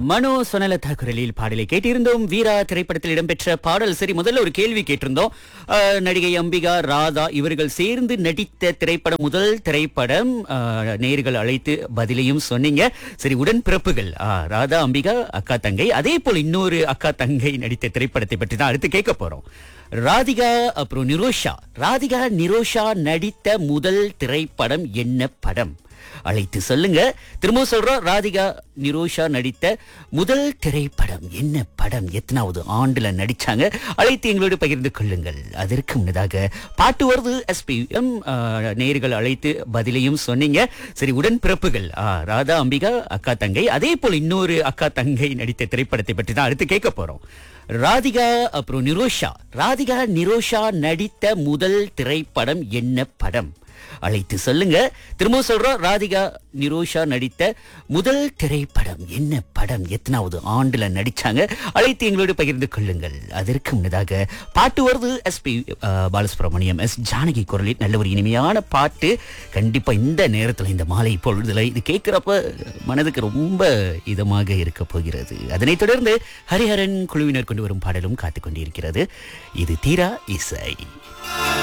மனோ சொனலதா குரலில் பாடலை கேட்டிருந்தோம் வீரா திரைப்படத்தில் இடம்பெற்ற பாடல் சரி முதல்ல ஒரு கேள்வி கேட்டிருந்தோம் அஹ், நடிகை அம்பிகா ராதா இவர்கள் சேர்ந்து நடித்த திரைப்படம் முதல் திரைப்படம் அஹ், நேயர்கள் அழைத்து பதிலையும் சொன்னீங்க சரி உடன்பிறப்புகள் ஆ, ராதா அம்பிகா அக்கா தங்கை அதே போல் இன்னொரு அக்கா தங்கை நடித்த திரைப்படத்தை பற்றி தான் அடுத்து கேட்க போறோம் ராதிகா அப்புறம் நிரோஷா ராதிகா நிரோஷா நடித்த முதல் திரைப்படம் என்ன படம் அழைத்து சொல்லுங்க திரும்ப சொல்றோம் ராதிகா நிரோஷா நடித்த முதல் திரைப்படம் என்ன படம் எத்தனாவது ஆண்டுல நடிச்சாங்க அழைத்து எங்களோடு பகிர்ந்து கொள்ளுங்கள் அதற்கு முன்னதாக பாட்டு வருது எஸ்பிஎம் நேர்கள் அழைத்து பதிலையும் சொன்னீங்க சரி உடன்பிறப்புகள் ஆ, ராதா அம்பிகா அக்கா தங்கை அதே போல் இன்னொரு அக்கா தங்கை நடித்த திரைப்படத்தை பற்றி தான் அடுத்து கேட்க போறோம் ராதிகா அப்புறம் நிரோஷா ராதிகா நிரோஷா நடித்த முதல் திரைப்படம் என்ன படம் அழைத்து சொல்லுங்க திரும்ப சொல்றோம் ராதிகா நிரோஷா நடித்த முதல் திரைப்படம் என்ன படம் எத்தனாவது ஆண்டுல நடிச்சாங்க அழைத்து எங்களோடு பகிர்ந்து கொள்ளுங்கள் அதற்கு முன்னதாக பாட்டு வருது எஸ்பி பாலசுப்ரமணியம் எஸ் ஜானகி குரலில் நல்ல ஒரு இனிமையான பாட்டு கண்டிப்பா இந்த நேரத்துல இந்த மாலை பொழுதுல இது கேட்கிறப்ப மனதுக்கு ரொம்ப இதமாக இருக்க போகிறது அதனைத் தொடர்ந்து ஹரிஹரன் குழுவினர் கொண்டு வரும் பாடலும் காத்துக் கொண்டிருக்கிறது இது தீரா இசை